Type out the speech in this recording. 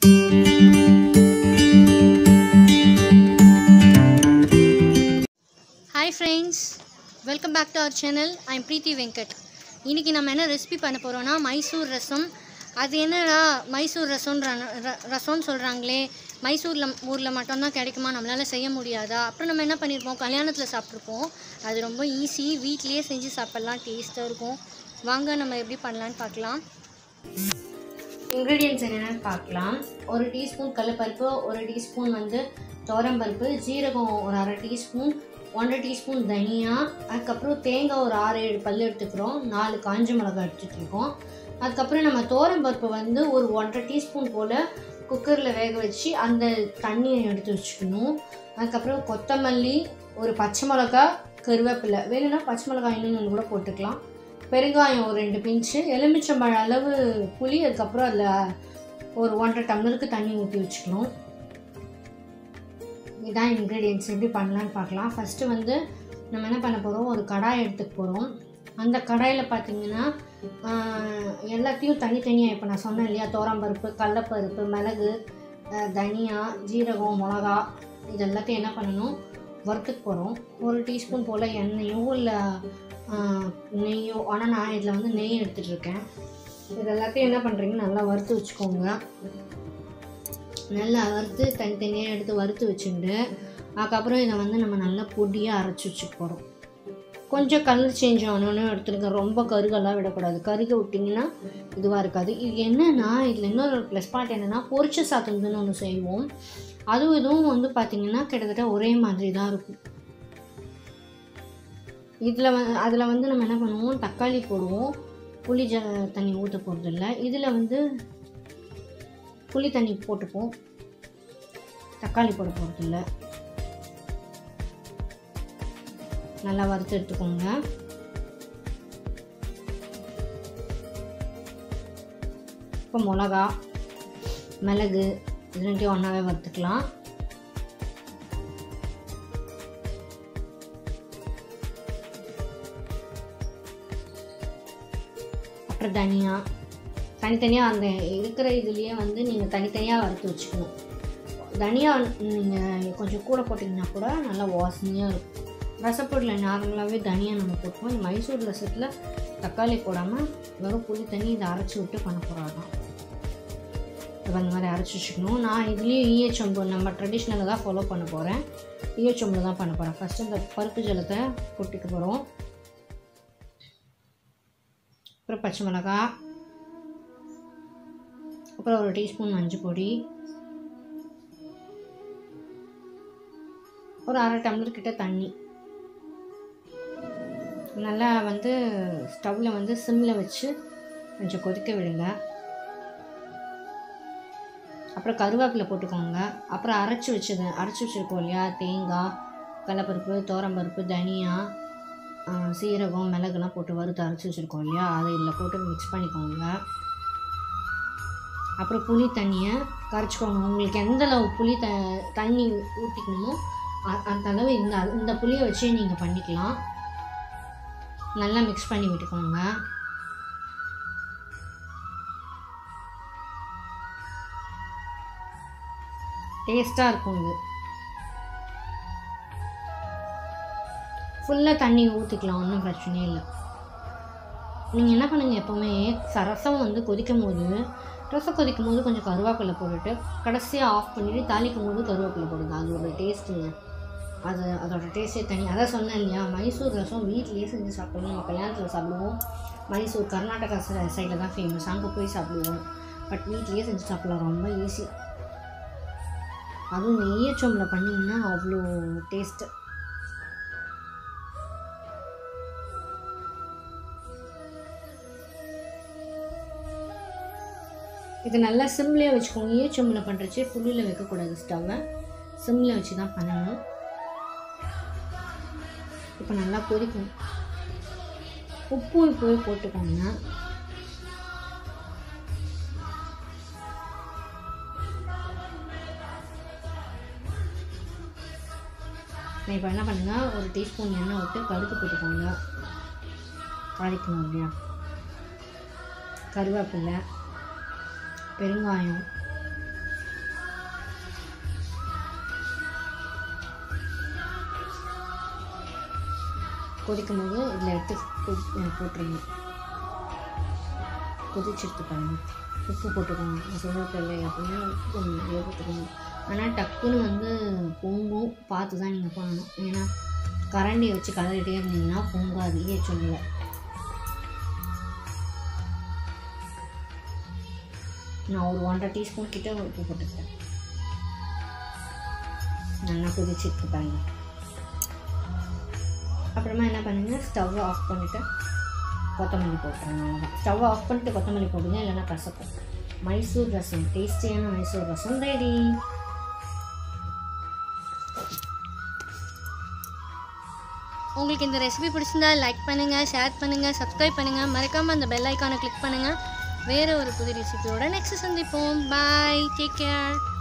hi friends welcome back to our channel I'm Preethi Venkat இன்றைக்கி நம்ம என்ன ரெசிபி பண்ண போகிறோன்னா மைசூர் ரசம் அது என்னடா மைசூர் ரசம்ன்ற ர- ரசம்னு சொல்கிறாங்களே மைசூரில் ஊரில் மட்டும்தான் கிடைக்குமா நம்மளால் செய்ய முடியாதா அப்புறம் நம்ம என்ன பண்ணியிருப்போம் கல்யாணத்தில் சாப்பிட்ருப்போம் அது ரொம்ப ஈஸி வீட்லேயே செஞ்சு சாப்பிட்லாம் டேஸ்ட்டாக இருக்கும் வாங்க நம்ம எப்படி பண்ணலான்னு பார்க்கலாம் இன்க்ரீடியன்ட்ஸ் என்னென்னு பார்க்கலாம் ஒரு டீஸ்பூன் கடலப்பருப்பு ஒரு டீஸ்பூன் வந்து துவரம்பருப்பு ஜீரகம் ஒரு அரை டீஸ்பூன் ஒன்றரை டீஸ்பூன் தனியா அதுக்கப்புறம் தேங்காய் ஒரு ஆறு ஏழு பல் எடுத்துக்கிறோம் நாலு காஞ்ச மிளகாய் எடுத்துகிட்டு இருக்கோம் அதுக்கப்புறம் நம்ம துவரம்பருப்பு வந்து ஒரு ஒன்றரை டீஸ்பூன் போல் குக்கரில் வேக வச்சு அந்த தண்ணியை எடுத்து வச்சுக்கணும் அதுக்கப்புறம் கொத்தமல்லி ஒரு பச்சை மிளகா கருவேப்பிலை வேணும்னா பச்சை மிளகாய் இன்னொன்று கூட போட்டுக்கலாம் பெருங்காயம் ஒரு ரெண்டு பிஞ்சு எலுமிச்சம்பழம் அளவு புளி அதுக்கப்புறம் அதில் ஒரு ஒன்றரை டம்ளருக்கு தண்ணி ஊற்றி வச்சுக்கணும் இதான் இன்க்ரீடியன்ட்ஸ் எப்படி பண்ணலான்னு பார்க்கலாம் ஃபஸ்ட்டு வந்து நம்ம என்ன பண்ண போகிறோம் ஒரு கடாய் எடுத்துக்க போகிறோம் அந்த கடாயில் பார்த்தீங்கன்னா ஆஹ், எல்லாத்தையும் தனித்தனியாக இப்போ நான் சொன்னேன் இல்லையா தோரம்பருப்பு கடலப்பருப்பு மிளகு ஆஹ், தனியா ஜீரகம் மிளகா இது எல்லாத்தையும் என்ன பண்ணணும் வறுத்துக்க போகிறோம் ஒரு டீஸ்பூன் போல் எண்ணெயோ இல்லை நெய்யோ ஆனால் நான் இதில் வந்து நெய் எடுத்துகிட்டு இருக்கேன் இது எல்லாத்தையும் என்ன பண்ணுறீங்க நல்லா வறுத்து வச்சுக்கோங்க நல்லா வறுத்து தனித்தனியாக எடுத்து வறுத்து வச்சுட்டு அதுக்கப்புறம் இதை வந்து நம்ம நல்லா பொடியாக அரைச்சி வச்சுக்க போகிறோம் கொஞ்சம் கலர் சேஞ்ச் ஆனோன்னு எடுத்துருங்க ரொம்ப கருகெல்லாம் விடக்கூடாது கருக விட்டிங்கன்னா இதுவாக இருக்காது இது என்னென்னா இதில் இன்னொரு ப்ளஸ் பாயிண்ட் என்னென்னா பொரிச்ச சாத்தம்னு ஒன்று செய்வோம் அதுவும் இதுவும் வந்து பார்த்திங்கன்னா கிட்டத்தட்ட ஒரே மாதிரி தான் இருக்கும் இதில் வந்து அதில் வந்து நம்ம என்ன பண்ணுவோம் தக்காளி போடுவோம் புளி ஜ தண்ணி ஊற்ற போகிறதில்ல இதில் வந்து புளி தண்ணி போட்டுப்போம் தக்காளி போட போகிறதில்ல நல்லா வறுத்து எடுத்துக்கோங்க இப்போ மிளகா மிளகு இது ரெண்டையும் ஒன்றாவே வறுத்துக்கலாம் அப்புறம் தனியா தனித்தனியாக அந்த இருக்கிற இதுலேயே வந்து நீங்கள் தனித்தனியாக வறுத்து வச்சுக்கணும் தனியா நீங்கள் கொஞ்சம் கூட போட்டிங்கன்னா கூட நல்லா வாசனையாக இருக்கும் ரசப்பொடியில் நார்மலாகவே தனியா நம்ம போட்டுப்போம் இந்த மைசூர் ரசத்தில் தக்காளி போடாமல் வெறும் புளி தண்ணி இதை அரைச்சி விட்டு பண்ண போகிறாங்க இப்போ அந்த மாதிரி அரைச்சி வச்சுக்கணும் நான் இதுலேயும் ஈயச்சொம்பு நம்ம ட்ரெடிஷ்னலாக தான் ஃபாலோ பண்ண போகிறேன் ஈயச்சொம்பில் தான் பண்ண போகிறேன் ஃபஸ்ட்டு இந்த பருப்பு ஜலத்தை கொட்டிக்க போகிறோம் அப்புறம் பச்சை மிளகா அப்புறம் ஒரு டீஸ்பூன் மஞ்சள் பொடி ஒரு அரை டம்ளர் கிட்ட தண்ணி நல்லா வந்து ஸ்டவ்வில் வந்து சிம்மில் வச்சு கொஞ்சம் கொதிக்க விடுங்க அப்புறம் கருவேப்பிலை போட்டுக்கோங்க அப்புறம் அரைச்சி வச்சது அரைச்சி வச்சுருக்கோம் இல்லையா தேங்காய் கடலப்பருப்பு தோரம்பருப்பு தனியா ஆ, சீரகம் மிளகுலாம் போட்டு வறுத்து அரைச்சி வச்சுருக்கோம் இல்லையா அதை இதில் போட்டு மிக்ஸ் பண்ணிக்கோங்க அப்புறம் புளி தண்ணியை கரைச்சிக்கோங்க உங்களுக்கு எந்த அளவு புளி த தண்ணி ஊற்றிக்கணுமோ அ- அந்த அளவு இந்த இந்த புளியை வச்சே நீங்கள் பண்ணிக்கலாம் நல்லா மிக்ஸ் பண்ணி விட்டுக்கோங்க டேஸ்ட்டாக இருக்கும் இது ஃபுல்லாக தண்ணி ஊற்றிக்கலாம் ஒன்றும் பிரச்சனையே இல்லை நீங்கள் என்ன பண்ணுங்கள் எப்போவுமே ச- ரசம் வந்து கொதிக்கும் போது ரசம் கொதிக்கும் போது கொஞ்சம் கருவேப்பிலை போட்டுட்டு கடைசியாக ஆஃப் பண்ணிவிட்டு தாளிக்கும் போது கருவேப்பிலை போடுங்க அது ஒரு டேஸ்ட்டுங்க அது அதோட டேஸ்ட்டே தனி அதான் சொன்னேன் இல்லையா மைசூர் ரசம் வீட்லேயே செஞ்சு சாப்பிடுவோம் நம்ம கல்யாணத்தில் சாப்பிடுவோம் மைசூர் கர்நாடகா சைடில் தான் ஃபேமஸ் அங்கே போய் சாப்பிடுவோம் பட் வீட்லேயே செஞ்சு சாப்பிடலாம் ரொம்ப ஈஸி அதுவும் நெய்யச்சோம்பில் பண்ணிங்கன்னா அவ்வளோ டேஸ்ட்டு இது நல்லா சிம்லேயே வச்சுக்கோங்க ஈச்சொம்பில் பண்ணுறச்சே ஃபுல்லில் வைக்கக்கூடாது ஸ்டவ்வை சிம்மில் வச்சு தான் பண்ணணும் இப்போ நல்லா கொதிக்கும் உப்பு இப்போ போட்டுக்கோங்க இப்போ என்ன பண்ணுங்கள் ஒரு டீஸ்பூன் எண்ணெய் விட்டு கடுகு போட்டுக்கோங்க தாளிக்கணும் இல்லையா கருவேப்பிலை பெருங்காயம் கொதிக்கும் போது இதில் எடுத்து கொதி போட்டுருங்க கொதிச்சு எடுத்துப்பாங்க உப்பு போட்டுக்கோங்க நான் சொல்லிருக்கல அப்படின்னா உப்பு கொஞ்சம் நிறைய போட்டுக்கோங்க ஆனால் டக்குன்னு வந்து பொங்கும் பார்த்து தான் நீங்கள் பண்ணணும் ஏன்னா கரண்டியை வச்சு கலரிட்டே இருந்தீங்கன்னா பொங்காது ஏ சொல்லலை நான் ஒரு ஒன்றரை டீஸ்பூன் கிட்ட உப்பு போட்டுக்கிறேன் நல்லா கொதிச்சிட்டு பாருங்க அப்புறமா என்ன பண்ணுங்க ஸ்டவ்வை ஆஃப் பண்ணிவிட்டு கொத்தமல்லி போட்டுருங்க அவ்வளோதான் ஸ்டவ்வை ஆஃப் பண்ணிட்டு கொத்தமல்லி போடுங்க இல்லைன்னா கசக்கும் மைசூர் ரசம் டேஸ்டியான மைசூர் ரசம் ரெடி உங்களுக்கு இந்த ரெசிபி பிடிச்சிருந்தா லைக் பண்ணுங்கள் ஷேர் பண்ணுங்கள் சப்ஸ்கிரைப் பண்ணுங்கள் மறக்காமல் அந்த பெல் ஐக்கானை கிளிக் பண்ணுங்கள் வேறு ஒரு புது ரெசிபியோட நெக்ஸ்ட் சந்திப்போம் பாய் டேக் கேர்